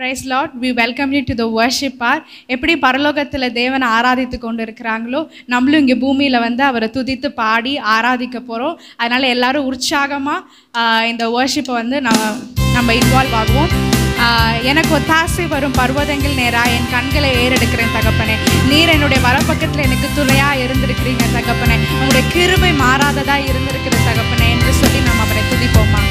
Price Lord we welcome you to the worship ஆர் எப்படி பரலோகத்தில் தேவனை ஆராதித்து கொண்டு இருக்கிறாங்களோ நம்மளும் இங்கே பூமியில் வந்து அவரை துதித்து பாடி ஆராதிக்க போகிறோம் அதனால் எல்லாரும் உற்சாகமாக இந்த வர்ஷிப்பை வந்து நம்ம நம்ம இன்வால்வ் ஆகுவோம் ஆஹ் எனக்கு ஒத்தாசை வரும் பர்வதங்கள் நேரா என் கண்களை ஏறெடுக்கிறேன் தகப்பனே நீர் என்னுடைய வலப்பக்கத்தில் எனக்கு துணையாக இருந்திருக்கிறீங்க தகப்பனே உங்களுடைய கிருபை மாறாததா இருந்திருக்கிற தகப்பனே என்று சொல்லி நம்ம அவரை துதிப்போமா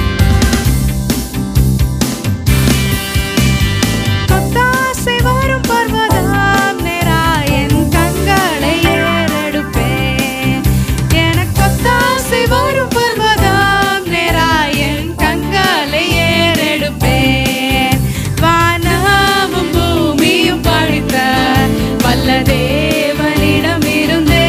ஒத்தாசை வரும் பர்வதம் நேரா என் கண்களை ஏறெடுப்பேன் எனக்கு ஒத்தாசை வரும் பர்வதம் நேரா என் கண்களை ஏறெடுப்பேன் வானமும் பூமியும் படைத்த வல்ல தேவனிடம் இருந்தே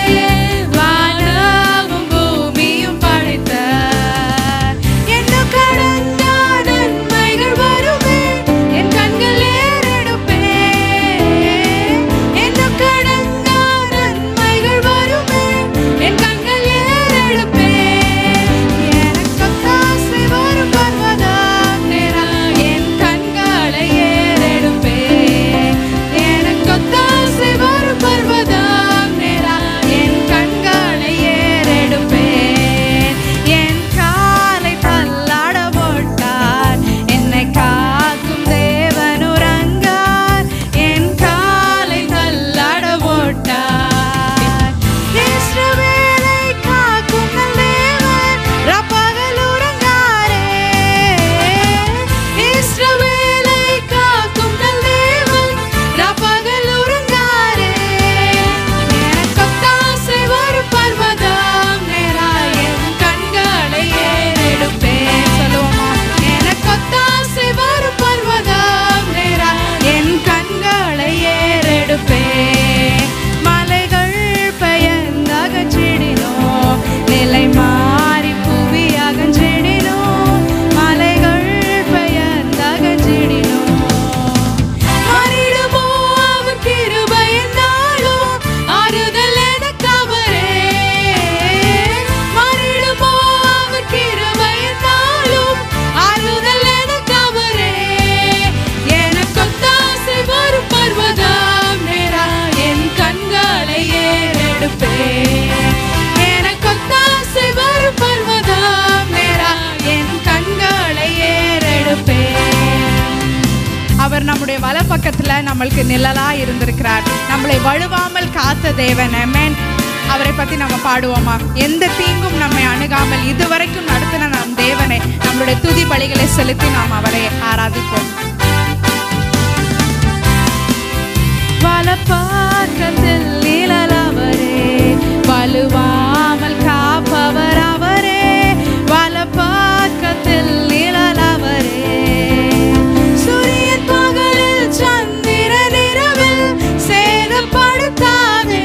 வானமும் பூமியும் படைத்த என்ன கடந்த நன்மைகள் வருமே என் கண்கள் ஏறெடுப்பேன் என்ன கடந்த நன்மைகள் வருமே என் கண்கள் ஏறெடுப்பேன் எனக்கு ஒத்தாசை வரும் பர்வதம் நேரா என் கண்களை ஏறெடுப்பேன் எனக்கு ஒத்தாசை வரும் பர்வதம் நேரா என் கண்களை ஏறெடுப்பேன் என் காலை தள்ளாட போட்டார் என்னை காக்கும் தேவன் உறங்கார் என் காலை தள்ளாட போட்டார் இஸ்ரவேலை காக்கும் நல் தேவன் ரப்பகல் உறங்காரே இஸ்ரவேலை காக்கும் நல் தேவன் ரப்பகல் உறங்காரே எனக்கு ஒத்தாசை வரும் பர்வதம் நேரா என் கண்களை ஏறெடுப்பேன் சொல்லுவோமா எனக்கு ஒத்தாசை வரும் பர்வதம் நேரா என் கண்களை ஏறெடுப்பேன் மலைகள் பெயர்ந்து அகற்றிடினோ நிலை மாறி புவி அகன்றிடினோ மலைகள் பெயர்ந்து அகன்றிடினோ மாறிடுமோ அவர் கிருபை என்னாலும் ஆறுதல் எனக்கு அவரே மாறிடுமோ அவர் கிருபை என்னாலும் ஆறுதல் எனக்கு அவரே எனக்கு ஒத்தாசை வரும் பர்வதம் நேரா என் கண்களை ஏறெடுப்பேன் எனக்கு ஒத்தாசை வரும் பர்வதம் நேரா என் கண்களை ஏறெடுப்பேன் அவர் நம்முடைய வலப்பக்கத்துல நம்மளுக்கு நிழலா இருந்திருக்கிறார் நம்மளை வழுவாமல் காத்த தேவன் அமேன் அவரை பத்தி நம்ம பாடுவோமா எந்த தீங்கும் நம்மை அணுகாமல் இதுவரைக்கும் நடத்தின நம் தேவனை நம்மளுடைய துதி பலிகளை செலுத்தி நாம் அவரை ஆராதிப்போம் வலப்பக்கத்தில் நிழல் அவரே வலுவாமல் காப்பவர் அவரே வலப்பக்கத்தில் நிழல் அவரே சூரியன் பகலில் சந்திரன் இரவில் சேதப்படுத்தாதே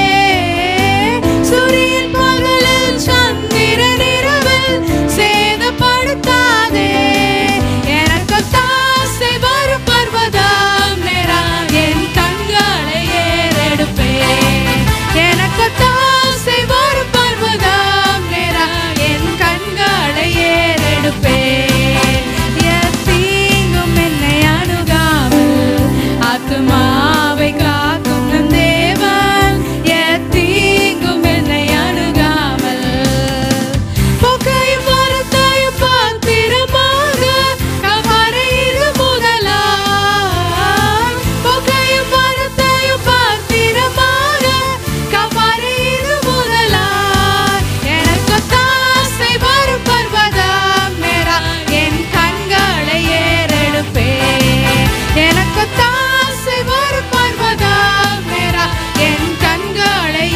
சூரியன் பகலில் சந்திரன் இரவில் சேதப்படுத்தாதே எனக்கு தாசை வரும் பர்வதம் நேரா என் கண்களை ஏறெடுப்பேன் எனக்கு தாசை வரும் பர்வதம் நேரா என் கண்களை ஏறெடுப்பேன் எத்தீங்கும் என்னை அணுகாமல் ஆத்துமாவை காக்கும் நம் தேவன் எத்தீங்கும் என்னை அணுகாமல் போக்கையும் வரத்தையும் பாத்திரமாக கவரை இது முதலாம் போக்கையும் வரத்தையும் பாத்திரமாக கவரை இது முதலாம் எனக்கு தாசை வரும் பர்வதம் நேரா என் கண்களை ஏறெடுப்பேன் எனக்கு தாசை வரும் பர்வதம் நேரா என் கண்களை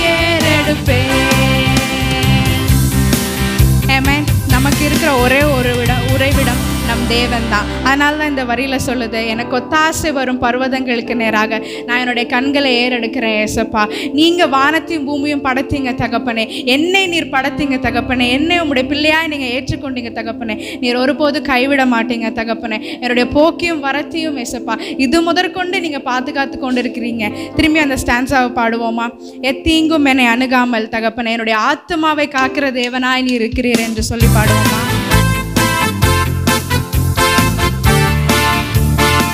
ஏறெடுப்பேன் Amen. நமக்கு இருக்கிற ஒரே ஒரு விடம் உறைவிடம் நம் தேவன் தான் அதனால தான் இந்த வரியில சொல்லுது எனக்கு ஒத்தாசை வரும் பர்வதங்களுக்கு நேராக நான் என்னுடைய கண்களை ஏறெடுக்கிறேன் ஏசப்பா நீங்க வானத்தையும் பூமியும் படைத்தீங்க தகப்பனே என்னை நீர் படைத்தீங்க தகப்பனே என்னை உம்முடைய பிள்ளையாய் நீங்க ஏற்றுக்கொண்டீங்க தகப்பனே நீர் ஒருபோது கைவிட மாட்டீங்க தகப்பனே என்னுடைய போக்கியும் வரத்தையும் ஏசப்பா இது முதற்கொண்டு நீங்க பாதுகாத்து கொண்டு இருக்கிறீங்க திரும்பி அந்த ஸ்டான்ஸாவை பாடுவோமா எத்தீங்கும் என்னை அணுகாமல் தகப்பனே என்னுடைய ஆத்மாவை காக்கிற தேவனாய் நீ இருக்கிறீர் என்று சொல்லி பாடுவோமா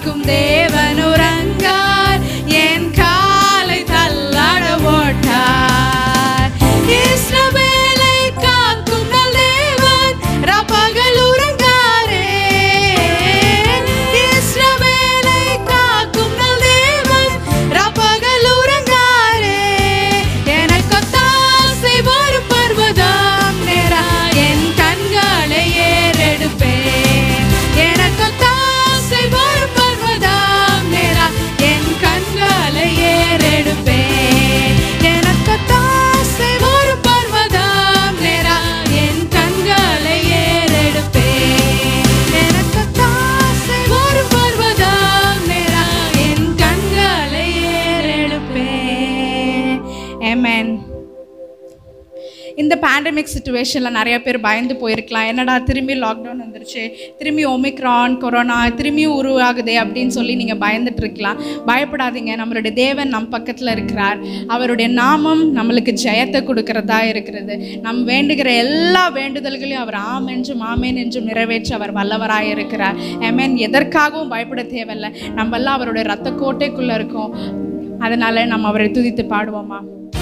காக்கும் தேவன் உறங்கார் என் காலை தள்ளாட ஓட்டார் இஸ்ரவேலை காக்கும் நல் தேவன் ரபகல் உறங்காரே இஸ்ரவேலை காக்கும் நல் தேவன் ரபகல் உறங்காரே எனக்கு தாசை ஒரு பர்வதம் நேரா என் கண்களை ஏறெடுப்பேன் எனக்கு தாசை ஒரு பர்வதம் நேரா என் கண்களை ஏறெடுப்பேன் எனக்கு தாசை ஒரு பர்வதம் நேரா என் கண்களை ஏறெடுப்பேன் எனக்கு தாசை ஒரு பர்வதம் நேரா என் கண்களை ஏறெடுப்பேன் ஆமென் இந்த பேண்டமிக் சுச்சுவேஷனில் நிறைய பேர் பயந்து போயிருக்கலாம் என்னடா திரும்பி லாக்டவுன் வந்துருச்சு திரும்பி ஒமிக்ரான் கொரோனா திரும்பியும் உருவாகுதே அப்படின்னு சொல்லி நீங்கள் பயந்துட்டு இருக்கலாம் பயப்படாதீங்க நம்மளுடைய தேவன் நம் பக்கத்தில் இருக்கிறார் அவருடைய நாமம் நம்மளுக்கு ஜெயத்தை கொடுக்கறதா இருக்கிறது நம் வேண்டுகிற எல்லா வேண்டுதல்களையும் அவர் ஆம் என்றும் ஆமேன் என்றும் நிறைவேற்ற அவர் வல்லவராக இருக்கிறார் ஆமென் எதற்காகவும் பயப்பட தேவையில்லை நம்மெல்லாம் அவருடைய ரத்த கோட்டைக்குள்ளே இருக்கோம் அதனால நம்ம அவரை துதித்து பாடுவோமா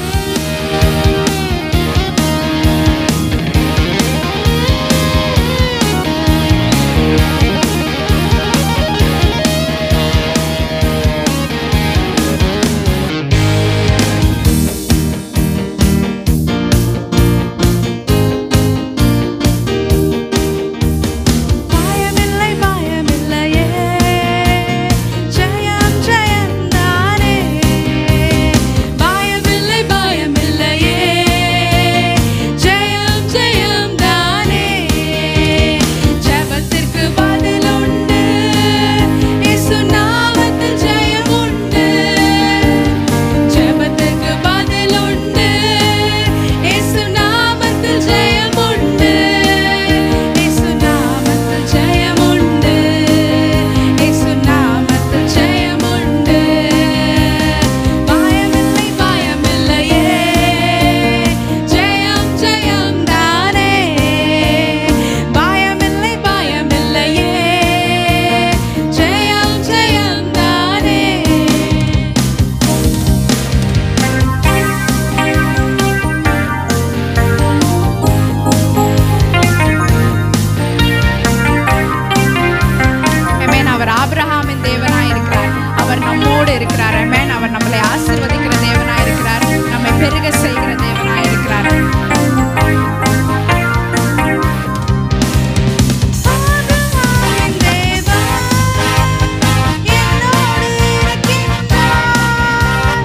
பயமில்லை பயமில்லையே ஜெயம் ஜெயம் தானே பயமில்லை பயமில்லையே ஜெயம் ஜெயம் தானே ஜெபத்திற்கு பதில் உண்டு இயேசு நாமத்தில் ஜெயம் உண்டு ஜெபத்திற்கு பதில் உண்டு இயேசு நாமத்தில் ஜெயம் உண்டு இயேசு நாமத்தில் ஜெயம் உண்டு இயேசு நாமத்தில் ஜெயம் உண்டு பயமில்லை பயமில்லையே ஜெயம் ஜெயம் தானே பயமில்லை பயமில்லையே ஜெயம் ஜெயம் தானே Amen. அவர் ஆபிரகாமின் தேவனாய் இருக்கிறார் அவர் நம்மோடு இருக்கிறார் Amen. அவர் நம்மளை ஆசீர்வதிக்கிற தேவனாய் இருக்கிறார் நம்மை பெருக செய்கிற தேவனாய் இருக்கிறார் ஆபிரகாமின் தேவன் என்னோடு இருக்கின்றார்.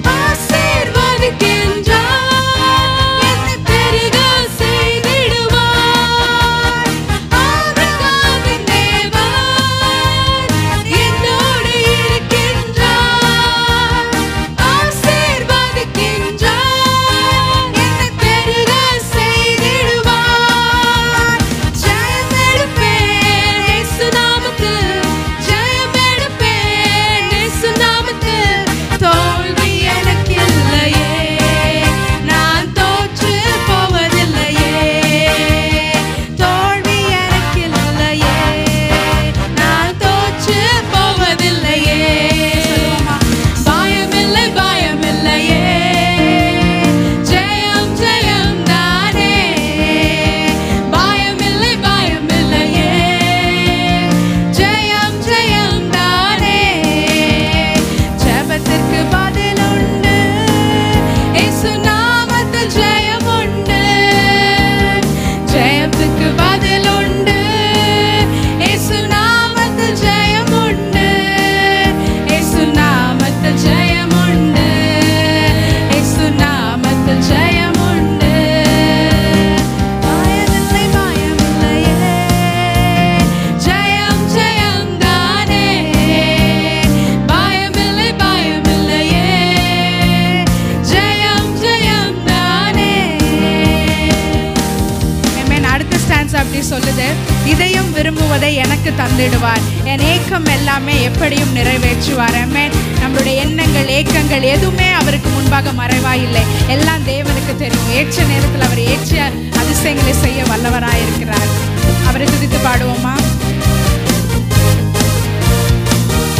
ஆசீர்வதிக்கின்றார். என்னை பெருக செய்திடுவார். ஆபிரகாமின் தேவன் என்னோடு இருக்கின்றார். ஆசீர்வதிக்கின்றார். என்னை பெருக செய்திடுவார். ஜெயம் எடுப்பேன் இயேசு நாமத்தில். ஜெயம் எடுப்பேன் இயேசு நாமத்தில். தோல்வி எனக்கில்லையே. நான் தோற்று போவதில்லையே. தோல்வி எனக்கில்லையே. நான் தோற்று போவதில்லையே. பயமில்லை பயமில்லையே ஜெயம் ஜெயம் தானே பயமில்லை பயமில்லையே ஜெயம் ஜெயம் தானே ஜெபத்திற்கு பதில் உண்டு இயேசு நாமத்தில் ஜெயம் உண்டு ஜெயத்துக்கு பதில் உண்டு இயேசு நாமத்தில் ஜெயம் உண்டு இயேசு நாமத்தில் ஜெயம் உண்டு இயேசு நாமத்தில் ஜெயம் உண்டு பயமில்லை பயமில்லையே ஜெயம் ஜெயம் தானே பயமில்லை பயமில்லையே ஜெயம் ஜெயம் தானே Amen. அடுத்த ஸ்டான்ஸ் அப்படி சொல்லுது இதையும் விரும்புவதை எனக்கு தந்திடுவார் என் ஏக்கம் எல்லாமே எப்படியும் நிறைவேற்றுவார் Amen. நம்மளுடைய எண்ணங்கள் ஏக்கங்கள் எதுவுமே அவருக்கு முன்பாக மறைவா இல்லை எல்லாம் தேவனுக்கு தெரியும் ஏற்ற நேரத்தில் அவர் ஏற்ற அதிசயங்களை செய்ய வல்லவராய் இருக்கிறார் அவரை துதித்து பாடுவோமா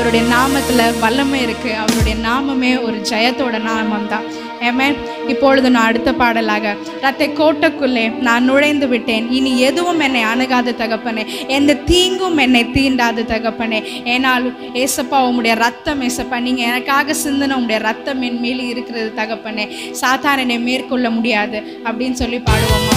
அவருடைய நாமத்தில் வல்லமை இருக்கு அவருடைய நாமமே ஒரு ஜெயத்தோட நாமம் தான் ஏமே இப்பொழுது நான் அடுத்த பாடலாக ரத்தை கோட்டைக்குள்ளே நான் நுழைந்து விட்டேன் இனி எதுவும் என்னை அணுகாத தகப்பனே எந்த தீங்கும் என்னை தீண்டாத தகப்பனே ஏனால் ஏசப்பா உம்முடைய ரத்தம் ஏசப்பா நீங்கள் எனக்காக சிந்தின உம்முடைய ரத்தம் என் மேல் இருக்கிறது தகப்பனே சாத்தான் என்னை மேற்கொள்ள முடியாது அப்படின்னு சொல்லி பாடுவோமா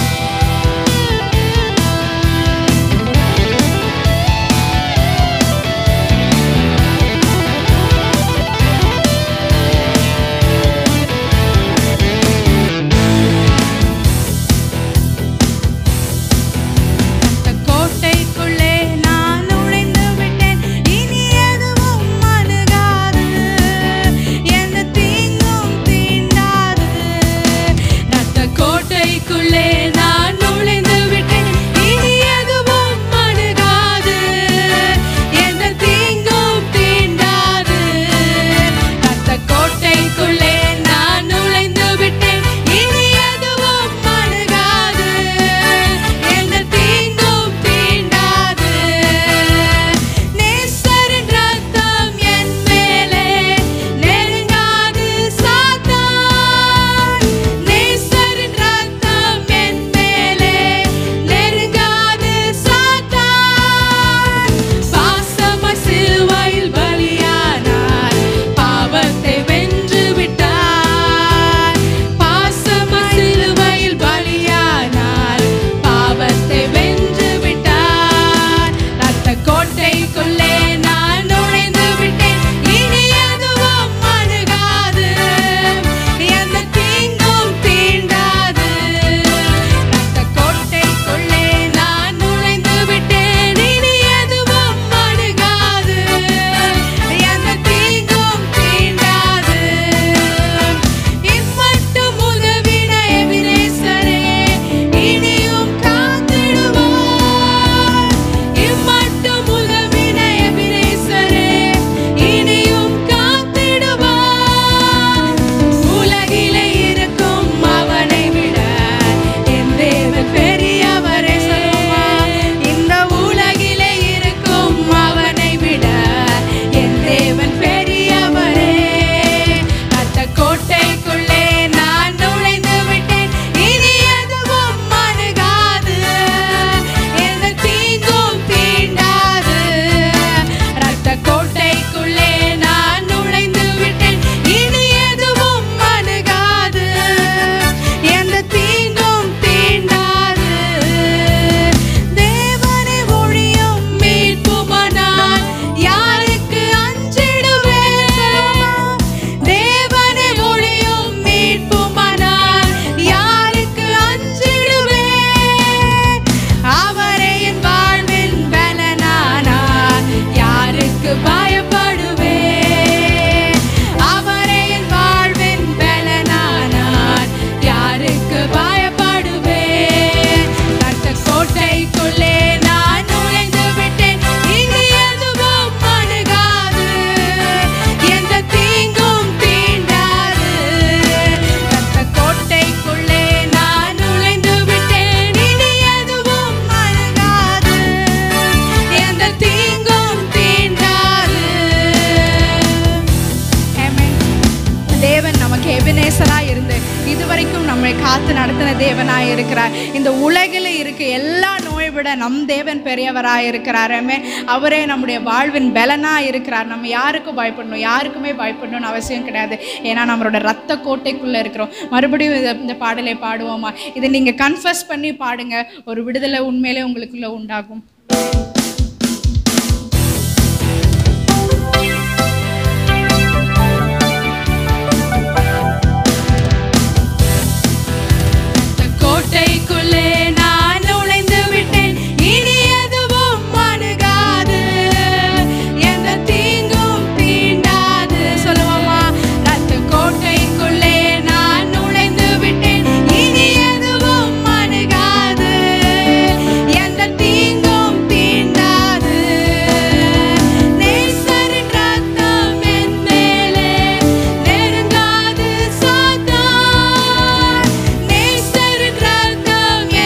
அந்த கோட்டைக்குள்ளே நான் நுழைந்து விட்டேன் இனி எதுவும் அணுகாது எந்த தீங்கும் தீண்டாது ரத்த கோட்டைக்குள்ளே நான் நுழைந்து விட்டேன் இனி எதுவும் அணுகாது எந்த தீங்கும் தீண்டாது ரத்த கோட்டைக்குள்ளே நான் நுழைந்து விட்டேன் இனி எதுவும் அணுகாது எந்த தீங்கும் தீண்டாது நேசரின் ரத்தம் என் மேலே நெருங்காது சாத்தான் நேசரின் ரத்தம் என் மேலே நெருங்காது சாத்தான் பாசம சிலுவையில் பலியானார் பாவத்தை வென்று விட்டார் பாசம சிலுவையில் பலியானார் பாவத்தை வென்று விட்டார் ரத்த கோட்டைக்குள்ளே நான் நுழைந்து விட்டேன் இனி எதுவும் அணுகாது எந்த தீங்கும் தீண்டாது ரத்த கோட்டைக்குள்ளே நான் நுழைந்து விட்டேன் இனி எதுவும் அணுகாது எந்த தீங்கும் தீண்டாது இம்மட்டும் உதவின எபிரேசரே இனியும் காத்திடுவார் இம்மட்டும் உதவின எபிரேசரே இனியும் காத்திடுவார் உலகிலே இருக்கும் அவனை விட என் தேவன் பெரியவரே சொல்லுமா இந்த உலகிலே இருக்கும் அவனை விட என் தேவன் பெரியவரே அந்த கோட்டைக்குள்ளே நான் நுழைந்து விட்டேன் இனி எதுவும் அணுகாது எந்த தீங்கும் தீண்டாது ரத்த கோட்டைக்குள்ளே நான் நுழைந்து விட்டேன் இனி எதுவும் அணுகாது எந்த தீங்கும் தீண்டாது தேவனை ஒழியும் மீட்புமானால் யாருக்கு அஞ்சிடுவேன் தேவனை ஒழியும் மீட்புமானால் யாருக்கு அஞ்சிடுவேன் அவரே என் வாழ்வின் பலனானார் யாருக்கு பயப்படுவேன் அவரே என் வாழ்வின் பலனானார் யாருக்கு பயப்படுவேன் ரத்த கோட்டைக்குள்ளே நான் நுழைந்து விட்டேன் இனி எதுவும் அணுகாது எந்த தீங்கும் தீண்டாது ரத்த கோட்டைக்குள்ளே நான் நுழைந்து விட்டேன் இனி எதுவும் அணுகாது எந்த தீங்கும் தீண்டாது Amen. தேவன் நமக்கு எபினேசராக இருந்து இதுவரைக்கும் நம்மை காத்து நடத்தின தேவனாய் இருக்கிறார் இந்த உலகில் இருக்க எல்லா நோயை விட நம் தேவன் பெரியவராக இருக்கிறார் Amen. அவரே நம்முடைய வாழ்வின் பலனாக இருக்கிறார் நம்ம யாருக்கும் பயப்படணும் யாருக்குமே பயப்படணும்னு அவசியம் கிடையாது ஏன்னா நம்மளோட ரத்த கோட்டைக்குள்ளே இருக்கிறோம் மறுபடியும் இத- இந்த பாடலை பாடுவோமா இதை நீங்கள் கன்ஃபஸ் பண்ணி பாடுங்க ஒரு விடுதலை உண்மையிலே உங்களுக்குள்ள உண்டாகும் கோட்டைக்குள்ளே நான் நுழைந்து விட்டேன் இனி எதுவும் அணுகாது எந்த தீங்கும் தீண்டாது சொல்லுவோமா ரத்த கோட்டைக்குள்ளே நான் நுழைந்து விட்டேன் இனி எதுவும் அணுகாது எந்த தீங்கும் தீண்டாது நேசரின் ரத்தம் என் மேலே நெருங்காது சாத்தான் நேசரின் ரத்தம்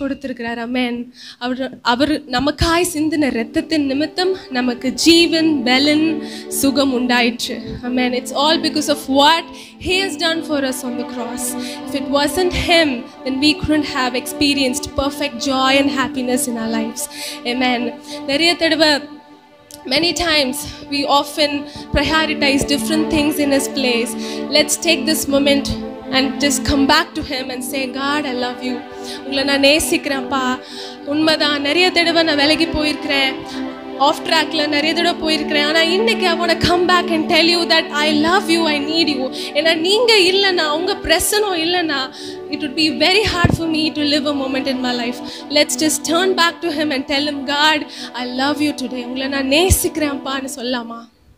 கொடுத்திருக்கிறார் அமேன் அவர் அவர் நமக்காய் சிந்தின இரத்தத்தின் நிமித்தம் நமக்கு ஜீவன் பலன் சுகம் உண்டாயிற்று amen it's all because of what he has done for us on the cross if it wasn't him then we couldn't have experienced perfect joy and happiness in our lives amen நிறைய தடவை Many times we often prioritize different things in His place. Let's take this moment and just come back to Him and say, God, I love you. உங்களை நான் நேசிக்கிறேன்ப்பா உண்மைதான் நிறைய தடவை நான் விலகி போயிருக்கிறேன் ஆஃப் ட்ராக்ல நிறைய தடவை போயிருக்கிறேன் ஆனால் இன்னைக்கு I want come back and tell you that I love you I need you ஏன்னா நீங்கள் இல்லைன்னா உங்கள் பிரசனம் இல்லைன்னா it would be very hard for me to live a moment in my life let's just turn back to him and tell him god i love you today உங்களை நான் நேசிக்கிறேன்ப்பான்னு சொல்லலாமா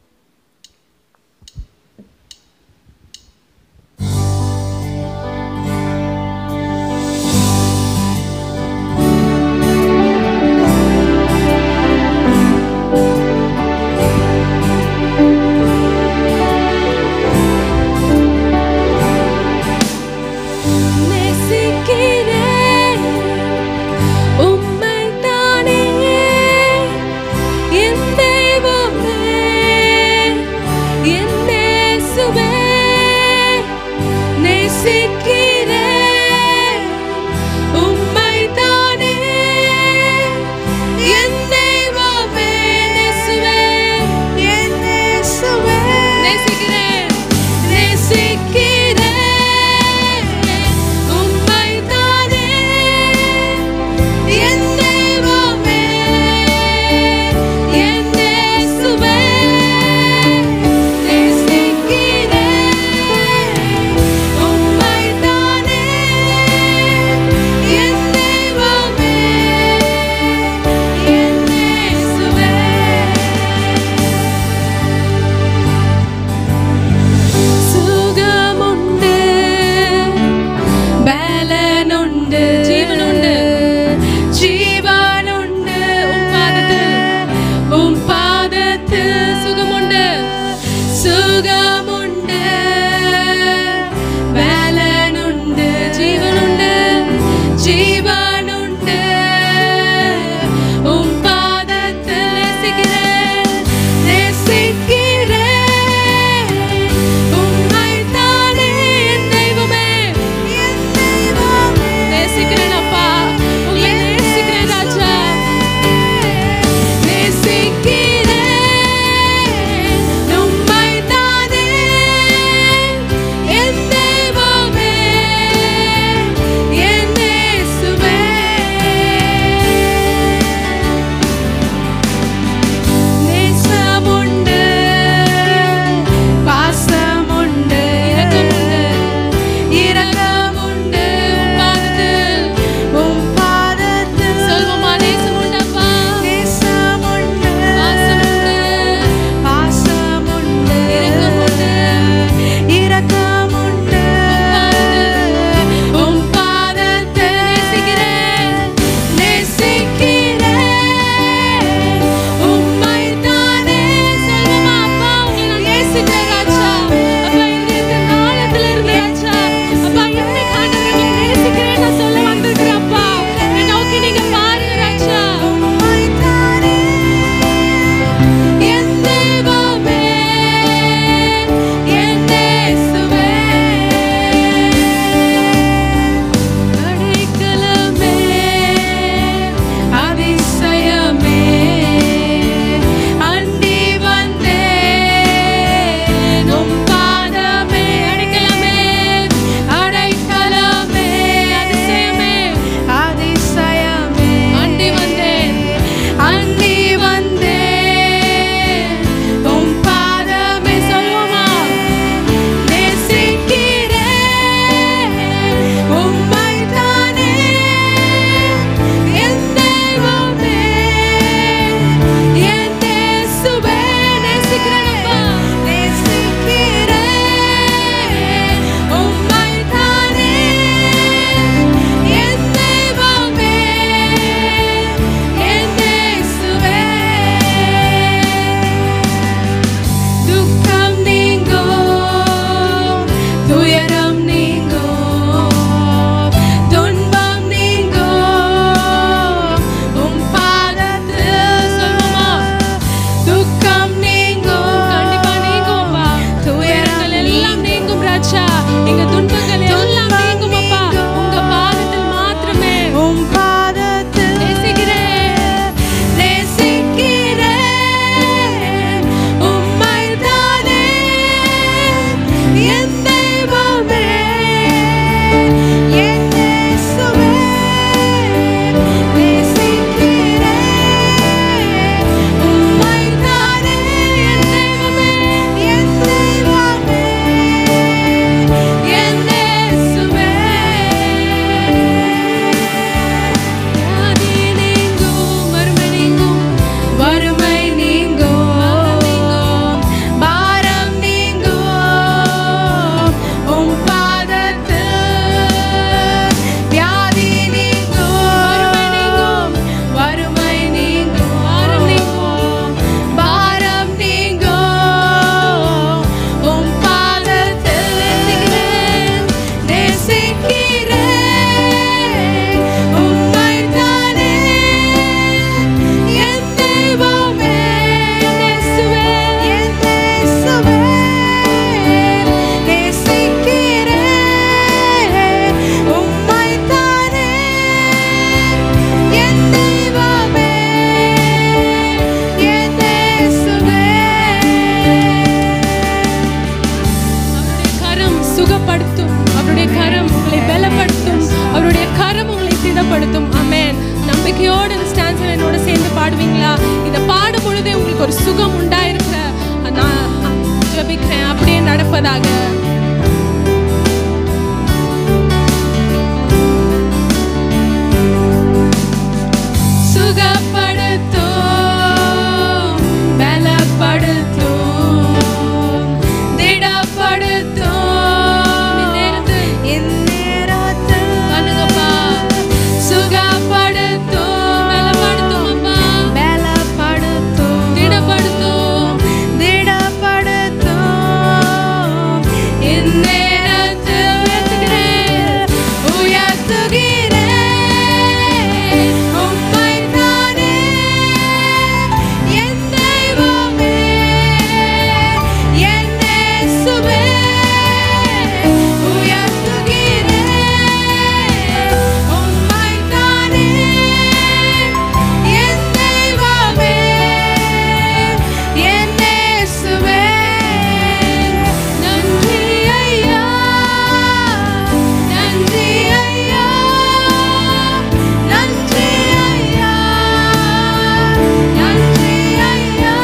நேசிக்கிறேன் உம்மைத்தானே என் தெய்வமே நம்பிக்கையோடு இந்த ஸ்டான்ஸில் என்னோட சேர்ந்து பாடுவீங்களா இதை பாடும் பொழுதே உங்களுக்கு ஒரு சுகம் உண்டாயிருக்கிற நான் ஜெபிக்கிறேன் அப்படியே நடப்பதாக சுகப்படுத்தும் பலப்படுத்தும் திடப்படுத்தும் இந்நேரத்தில் பண்ணுங்கப்பா சுகப்படுத்தும் பலப்படுத்தும் அப்பா பலப்படுத்தும் திடப்படுத்தும் திடப்படுத்தும் இந்நேரத்தில் உயர்த்துகிறேன் உயர்த்துகிறேன் உம்மைத்தானே என் தெய்வமே என் இயேசுவே உயர்த்துகிறேன் உம்மைத்தானே என் தெய்வமே என் இயேசுவே நன்றி ஐயா நன்றி ஐயா நன்றி ஐயா நன்றி ஐயா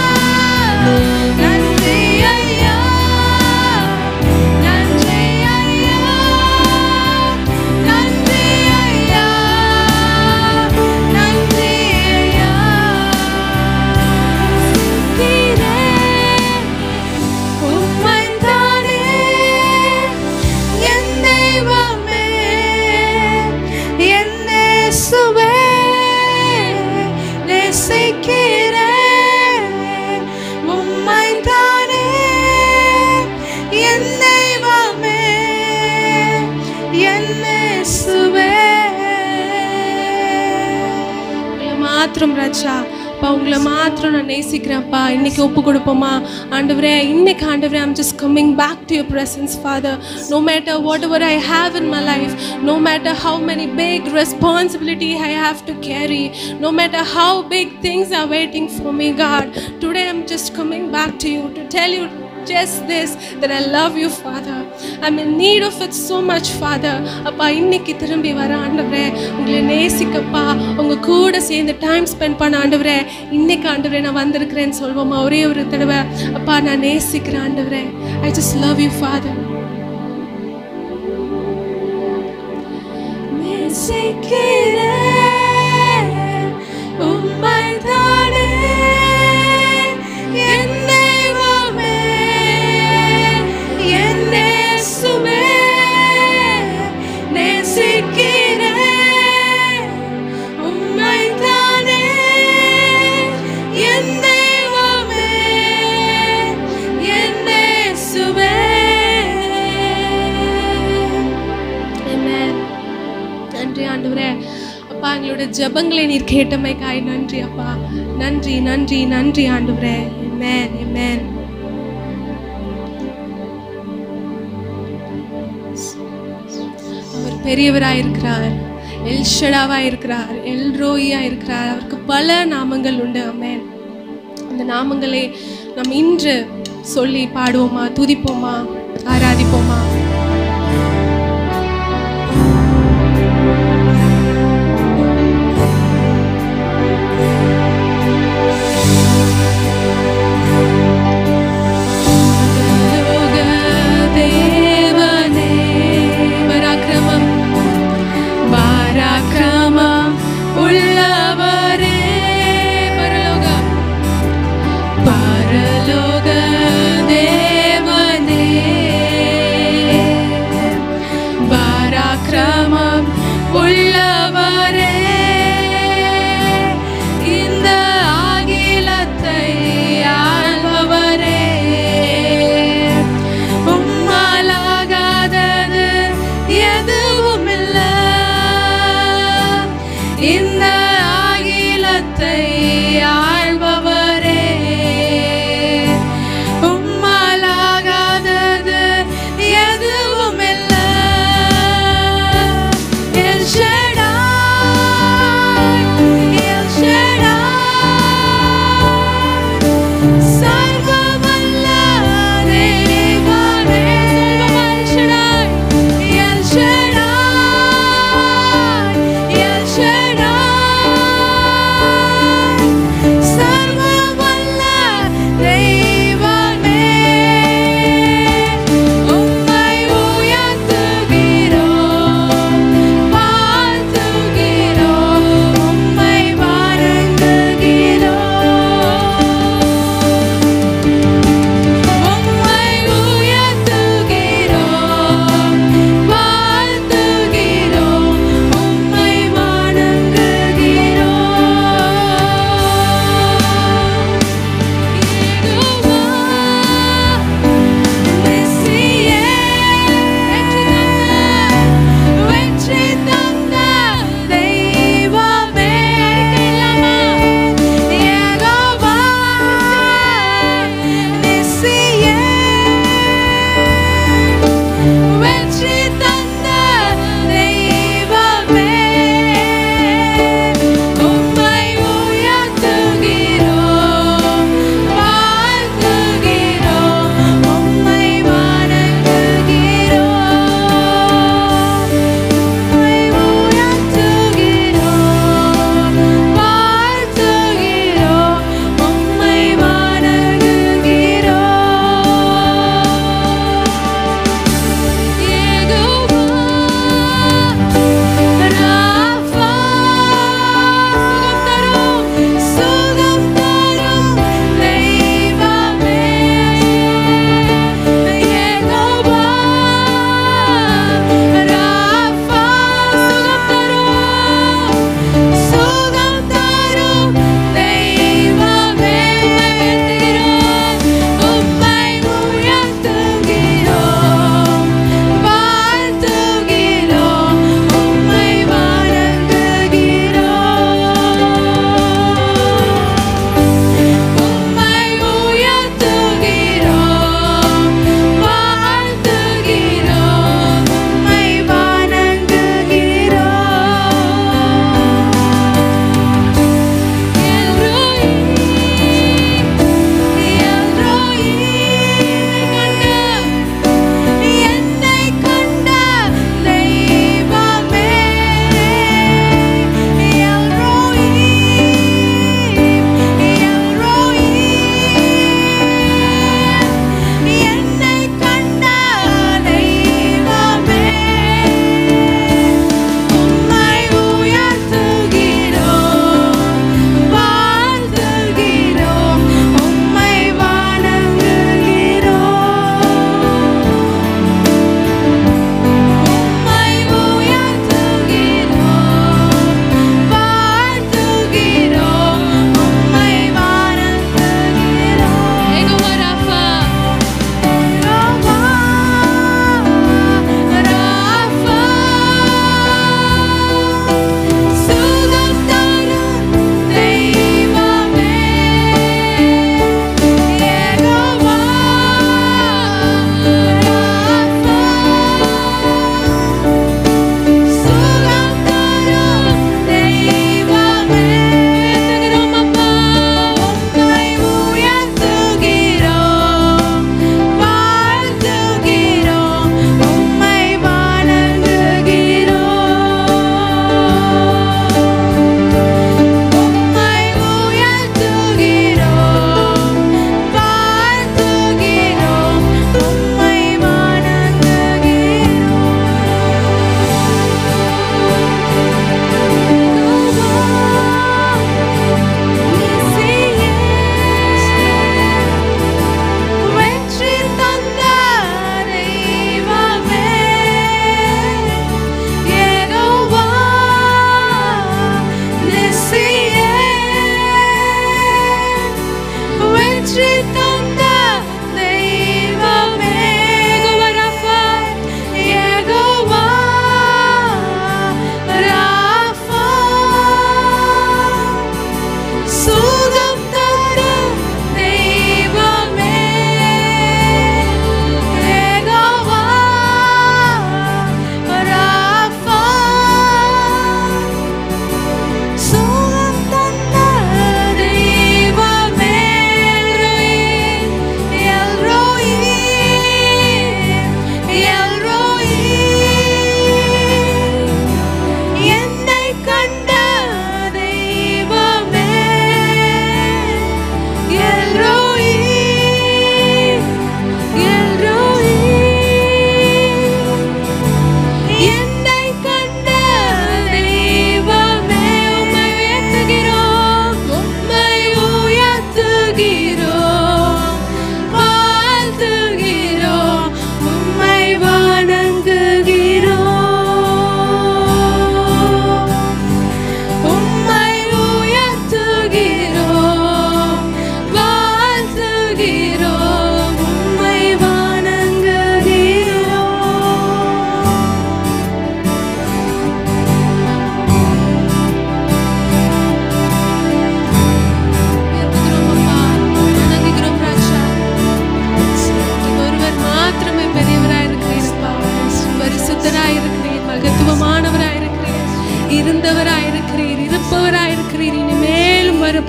நன்றி ஐயா நன்றி ஐயா நன்றி ஐயா நன்றி ஐயா உம்மைத்தானே என் தெய்வமே என் இயேசுவே நேசிக்கிறேன் உம்மைத்தானே என் தெய்வமே என் இயேசுவே உங்களை மாத்திரம் ராஜா அப்பா உங்களை மாத்திரம் நான் நேசிக்கிறேன்ப்பா இன்னைக்கு ஒப்பு கொடுப்போமா ஆண்டவரே இன்னைக்கு ஆண்டவரே I'm just coming back to your presence Father no matter whatever I have in my life no matter how many big responsibility I have to carry no matter how big things are waiting for me God today I'm just coming back to you to tell you just this that I love you, Father. I'm in need of it so much, Father. அப்பா இன்னைக்கு திரும்பி வர ஆண்டவரே உங்களை நேசிக்கப்பா உங்க கூட சேர்ந்து time spend பண்ண ஆண்டவரே இன்னைக்கு ஆண்டவரே நான் வந்திருக்கிறேன்னு சொல்வோமா ஒரே ஒரு தடவை அப்பா நான் நேசிக்கிறேன் ஆண்டவரே I just love you Father நேசிக்கிறேன் உம்மைத்தானே என் தெய்வமே என் இயேசுவே நேசிக்கிறேன் உம்மைத்தானே என் தெய்வமே என் இயேசுவே Amen. நன்றி ஆண்டவரே அப்பா எங்களோட ஜெபங்களை நீர் கேட்டமைக்காய் நன்றி அப்பா நன்றி நன்றி நன்றி ஆண்டவரே Amen. Amen. அவர் பெரியவராய் இருக்கிறார் எல் ஷடாவாய் இருக்கிறார் எல் ரோயியா இருக்கிறார் அவருக்கு பல நாமங்கள் உண்டு அமேன் அந்த நாமங்களை நாம் இன்று சொல்லி பாடுவோமா துதிப்போமா ஆராதிப்போமா லோக தேவனே பராக்கிரமம் பராக்கிரமம் உள்ளவரே பரலோகம் பரலோக தேவனே பராக்கிரமம் உள்ளவரே இந்த அகிலத்தை ஆள்பவரே உம்மாலாகாதது எதுவுமில்ல இந்த அகிலத்தை ஆள்பவரே உம்மாலாகாதது எதுவுமில்ல எல் ஷடாய், எல் ஷடாய், சர்வவல்ல தேவனே, எல் ஷடாய், எல் ஷடாய்,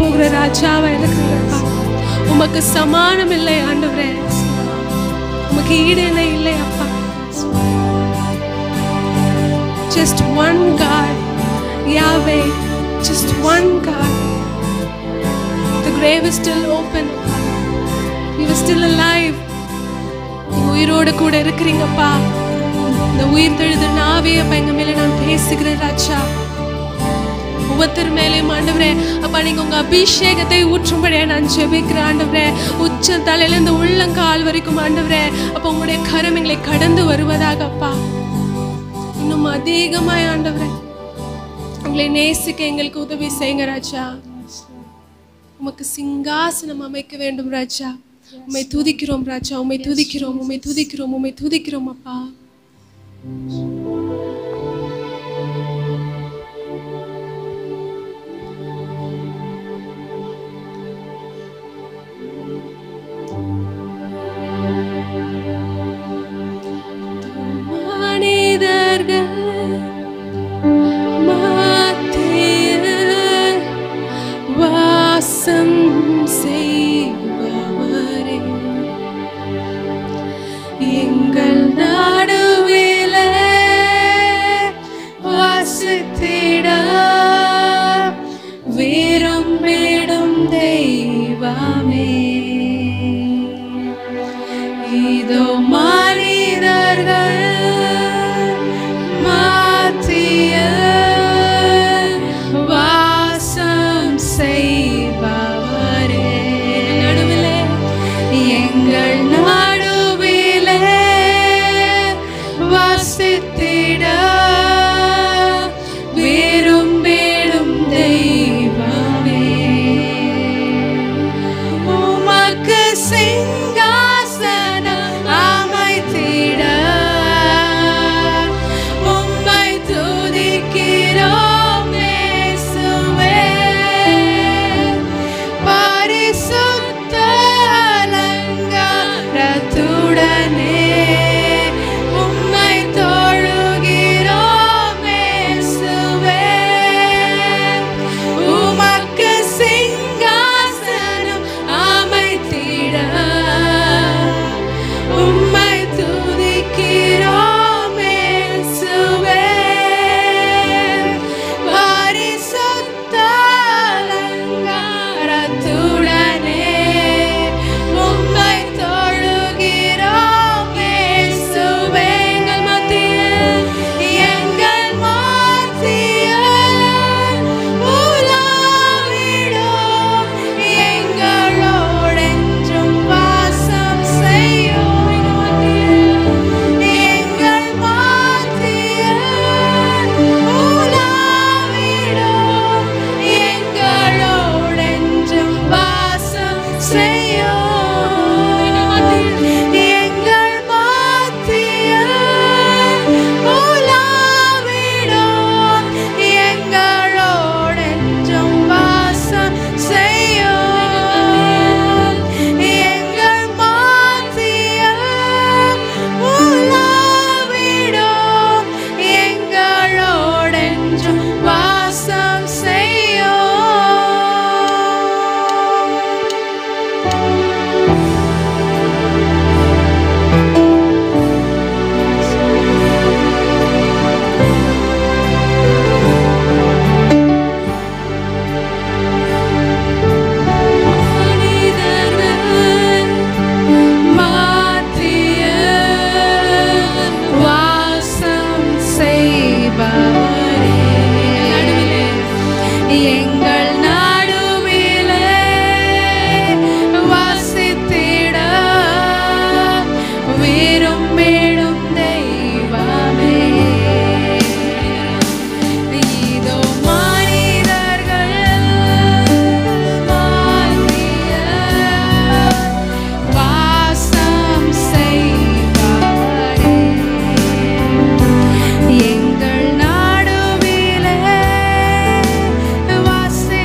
போகிற ராஜாவா இருக்கிறப்பா உமக்கு சமானம் இல்லை ஆண்டவரே உமக்கு ஈடு இணை இல்லை அப்பா just one God, Yahweh, just one God. The grave is still open. You are still alive. நீங்க உயிரோடு கூட இருக்கிறீங்கப்பா இந்த உயிர் தெழுத நாவே அப்பா எங்க மேல நான் பேசுகிறேன் ராஜா ஒவ்வொருத்தர் மேலேயும் ஆண்டவரே அப்பா நீங்க உங்க அபிஷேகத்தை ஊற்றும்படியா நான் ஜெபிக்கிறேன் ஆண்டவரே உச்ச தலையில இருந்து உள்ளங்கால் வரைக்கும் ஆண்டவரே அப்ப உங்களுடைய கரம் எங்களை கடந்து வருவதாக அப்பா இன்னும் அதிகமாய் ஆண்டவரே உங்களை நேசிக்க எங்களுக்கு உதவி செய்யுங்க ராஜா உமக்கு சிங்காசனம் அமைக்க வேண்டும் ராஜா உம்மை துதிக்கிறோம் ராஜா உம்மை துதிக்கிறோம் உம்மை துதிக்கிறோம் உம்மை துதிக்கிறோம் அப்பா மனிதர்கள் மத்தியில் வாசம் செய்பவரே எங்கள் நடுவில வாசித்திட விரும்பிடும் தெய்வமே இதோ மனிதர்கள் மாற்றிய வாசம் செய்பவரே நடுவிலே எங்கள் நடுவிலே வாசித்திட விரும்பிடும் தெய்வமே உமக்கு சிங்காசனம் அமைத்திட உம்மை துதிக்கிறோம் இயேசுவே. பரிசுத்த அலங்காரத்துடனே உம்மை தொழுகிறோம் இயேசுவே. உமக்கு சிங்காசனம் அமைத்திட உம்மை துதிக்கிறோம் இயேசுவே. பரிசுத்த அலங்காரத்துடனே உம்மை தொழுகிறோம் இயேசுவே. எங்கள் மத்தியில், எங்கள் மத்தியில் உலாவிடும் எங்களோடென்றும் வாசம் செய்யும் எங்கள் மத்தியில் உலாவிடும் எங்களோடென்றும் வாசம் செய்யும் எங்கள் மத்தியில் உலாவிடும் எங்களோடென்றும் வாசம் செய்யும் எங்கள் மத்தியில் உலாவிடும் எங்களோடென்றும் வாசம் செய்யும் வாசம் செய்பவரே எங்கள் நடுவிலே வாசித்திட விரும்பிடும் தெய்வமே இதோ மனிதர்கள் மாற்றிய வாசம் செய்பவரே எங்கள் நடுவிலே வாசித்திட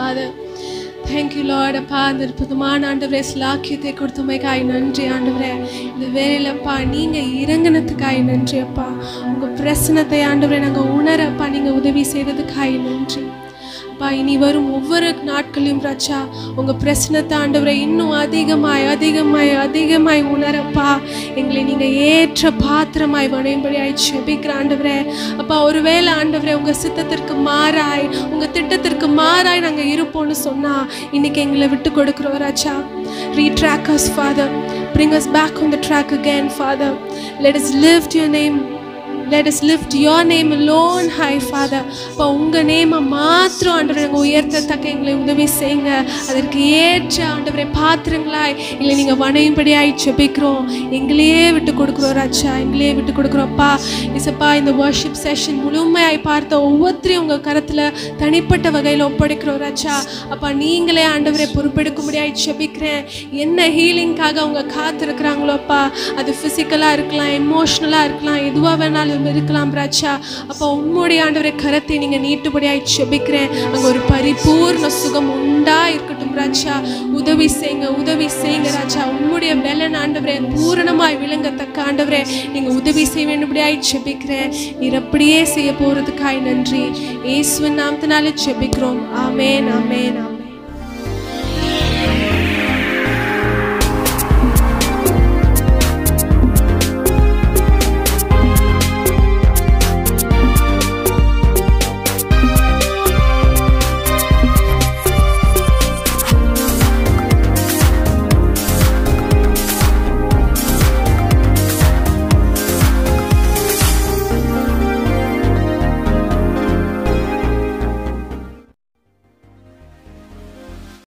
ஃபாதர் தேங்க்யூ லார்ட் அப்பா அந்த அற்புதமான ஆண்டவரே ஸ்லாக்கியத்தை கொடுத்தமைக்காய் நன்றி ஆண்டவரே இந்த வேலையிலப்பா நீங்கள் இறங்கினதுக்காய் நன்றி அப்பா உங்கள் பிரசனத்தை ஆண்டவரே நாங்கள் உணரப்பா நீங்கள் உதவி செய்ததுக்காய் நன்றி அப்பா இனி வரும் ஒவ்வொரு நாட்களையும் ராஜா உங்கள் பிரச்சனத்தை ஆண்டவரை இன்னும் அதிகமாய் அதிகமாய் அதிகமாய் உணரப்பா எங்களை நீங்கள் ஏற்ற பாத்திரமாய் வணையும்படியாய் செபிக்கிற ஆண்டவரே அப்பா ஒருவேளை ஆண்டவரே உங்கள் சித்தத்திற்கு மாறாய் உங்கள் திட்டத்திற்கு மாறாய் நாங்கள் இருப்போம்னு சொன்னால் இன்னைக்கு எங்களை விட்டு கொடுக்குறோம் ராஜா ரீட்ராக் us Father bring us back on the track again father let us lift your name let us lift your name alone high father அப்போ உங்கள் நேமை மாத்திரம் ஆண்டவரை நாங்கள் உயர்த்தத்தக்க எங்களை உதவி செய்யுங்க அதற்கு ஏற்ற ஆண்டவரை பாத்திரங்களாய் இல்லை நீங்கள் வணையும்படியாய் செபிக்கிறோம் எங்களையே விட்டு கொடுக்குறோம் ராஜா எங்களையே விட்டு கொடுக்குறோம்ப்பா இசப்பா இந்த வர்ஷிப் செஷன் முழுமையாய் பார்த்த ஒவ்வொருத்தரையும் உங்கள் கரத்தில் தனிப்பட்ட வகையில் ஒப்படைக்கிறோம் ராஜா அப்பா நீங்களே ஆண்டவரை பொறுப்பெடுக்கும்படியாய் செபிக்கிறேன் என்ன ஹீலிங்காக அவங்க காத்திருக்கிறாங்களோப்பா அது ஃபிசிக்கலாக இருக்கலாம் எமோஷ்னலாக இருக்கலாம் எதுவாக வேணாலும் இருக்கலாம் ராஜா அப்போ உம்முடைய ஆண்டவரை கரத்தை நீங்கள் நீட்டுபடியாய் செபிக்கிறேன் அங்கே ஒரு பரிபூர்ண சுகம் உண்டா இருக்கட்டும் ராஜா உதவி செய்யுங்க உதவி செய்யுங்க ராஜா உம்முடைய பெலன் ஆண்டவரே பூரணமாய் விளங்கத்தக்க ஆண்டவரே நீங்கள் உதவி செய்ய வேண்டும்படியாய் செபிக்கிறேன் நீர் அப்படியே செய்ய போகிறதுக்காய் நன்றி இயேசுவின் நாமத்தினாலே செபிக்கிறோம் ஆமேன் ஆமேன் ஆமேன்